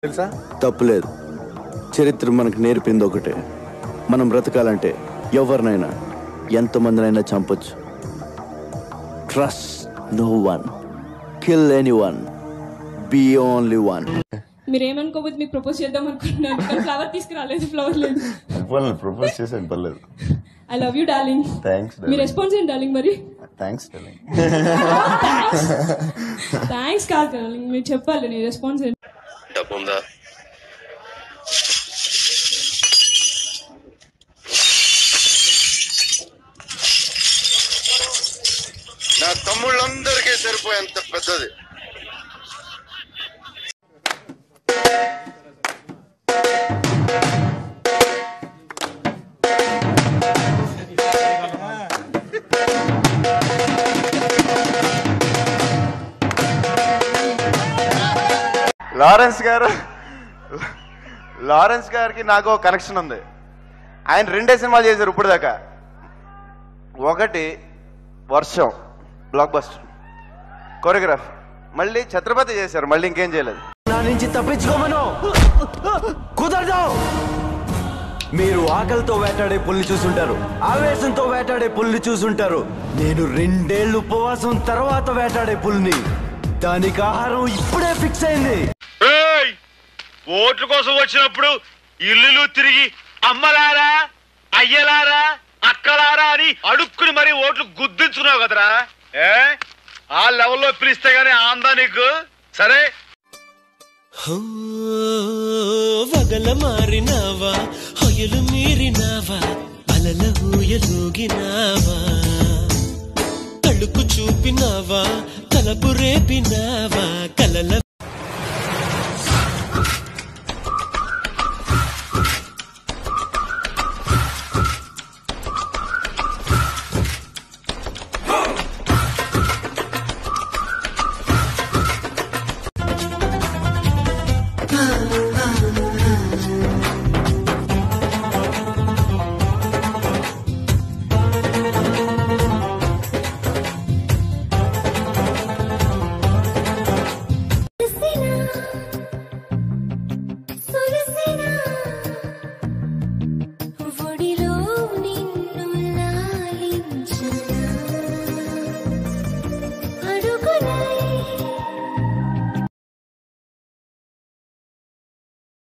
తెలుసా తప్పులేదు చరిత్ర మనకు నేర్పింది ఒకటే మనం బ్రతకాలంటే ఎవరినైనా ఎంతమందినైనా చంపొచ్చు trust no one kill anyone be only one మీరు ఏమనుకోవద్దు మీకు ప్రపోజ్ చేద్దాం అనుకుంటున్నాను కానీ ఫ్లవర్ తీసుకురాలేదు ఫ్లవర్ లేదు పర్లేదు ప్రపోజ్ చేసాను పర్లేదు I love you darling thanks మీ రెస్పాన్స్ ఏంటి డార్లింగ్ మరి థ్యాంక్స్ థ్యాంక్స్ కాదు డార్లింగ్ మీరు చెప్పాలి నీ రెస్పాన్స్ ఏంటి డబ్బు ఉందా నా తమ్ముళ్ళందరికీ సరిపోయేంత పెద్దది లారెన్స్ గారు లారెన్స్ గారికి నాకు ఒక కనెక్షన్ ఉంది ఆయన రెండే సినిమాలు చేశారు ఇప్పుడు దాకా ఒకటి వర్షం బ్లాక్ బస్టర్ కొరియోగ్రాఫ్ మళ్ళీ ఛత్రపతి చేశారు మళ్ళీ ఇంకేం చేయలేదు నా నుంచి తప్పించుకోమను కుదరదు మీరు ఆకలితో వేటాడే పుల్లి చూసుంటారు ఆవేశంతో వేటాడే పుల్లి చూసుంటారు నేను రెండేళ్లు ఉపవాసం తర్వాత వేటాడే పుల్ని దానికి ఆహారం ఇప్పుడే ఫిక్స్ అయింది ఏయ్! ఓట్ల కోసం వచ్చినప్పుడు ఇల్లులు తిరిగి అమ్మలారా అయ్యలారా అక్కలారా అని అడుక్కుని మరి ఓట్లు గుద్దించుకున్నావు కదరా ఏ ఆ లెవెల్లో పిలిస్తే గానీ ఆందా నీకు సరే హో, వగల మారినావా హొయలు మీరినావా అలల ఊయలూగినావా తడుకు చూపినావా తలపు రేపినావా కలల